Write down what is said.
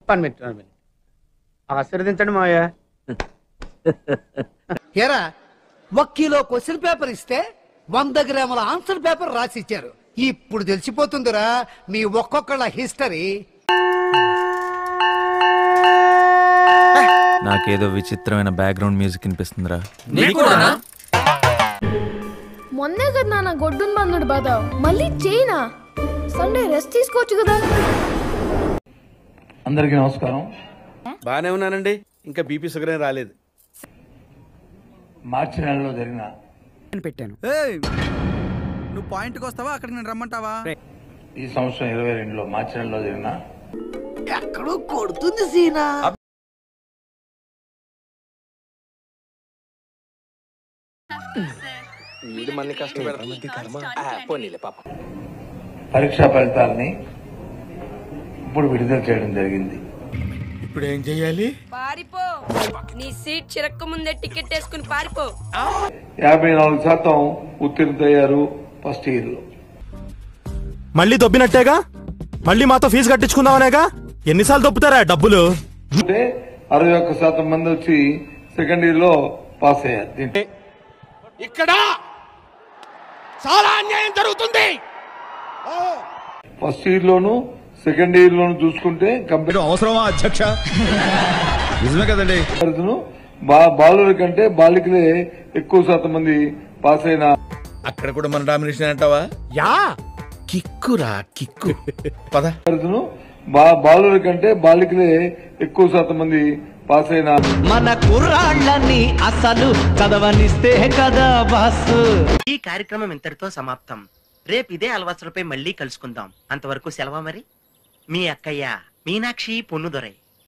one minute one minute ఆశీర్వదించండి మావయ్య ఎరా ఒక కిలో క్వశ్చన్ పేపర్ ఇస్తే వంద గ్రాముల ఆన్సర్ పేపర్ రాసి ఇచ్చారు ఇప్పుడు తెలిసిపోతుందిరా మీ ఒక్కొక్కళ్ళ హిస్టరీ నాకేదో విచిత్రమైన బ్యాక్గ్రౌండ్ మ్యూజిక్ వినిపిస్తుందిరా మొన్నే కదా నాన్న గొడ్డున్ బందుడు బాధ మళ్ళీ చేయనా సండే రెస్ట్ తీసుకోవచ్చు కదా అందరికీ నమస్కారం బాగానే ఉన్నానండి ఇంకా బీపీ షుగర్ ఏం రాలేదు మార్చి నెలలో జరిగిన నువ్వు పాయింట్కి వస్తావా అక్కడికి నేను రమ్మంటావా ఈ సంవత్సరం ఇరవై రెండులో మార్చి నెలలో జరిగిన ఎక్కడో కొడుతుంది సీనా పరీక్షా ఫలితాలని ఇప్పుడు విడుదల చేయడం జరిగింది ఇప్పుడు ఏం చెయ్యాలి పారిపో నీ సీట్ చిరక్క ముందే టికెట్ వేసుకుని పారిపో యాభై నాలుగు శాతం ఉత్తీర్ణులయ్యారు ఫస్ట్ ఇయర్ లో మళ్ళీ దొబ్బినట్టేగా మళ్ళీ మాతో ఫీజు కట్టించుకుందామనేగా ఎన్నిసార్లు దొబ్బుతారా డబ్బులు అంటే అరవై ఒక్క శాతం మంది వచ్చి సెకండ్ ఇయర్ లో పాస్ అయ్యారు దీంట్లో ఇక్కడ చాలా అన్యాయం జరుగుతుంది ఫస్ట్ ఇయర్ లోను సెకండ్ ఇయర్ లోను చూసుకుంటే కంపెనీ అవసరమా అధ్యక్ష నిజమే కదండి బా బాలుల కంటే బాలికలే ఎక్కువ శాతం మంది పాస్ అయిన అక్కడ కూడా మన డామినేషన్ అంటావా యా కిక్కురా కిక్కు పద పరిధిను బా బాలుల కంటే బాలికలే ఎక్కువ శాతం మంది పాస్ అయిన మన కుర్రాళ్ళని అసలు చదవనిస్తే కదా బాసు ఈ కార్యక్రమం ఇంతటితో సమాప్తం రేపు ఇదే అలవాసులపై మళ్ళీ కలుసుకుందాం అంతవరకు సెలవా మరి మీ అక్కయ్య మీనాక్షి పొన్నుదొరై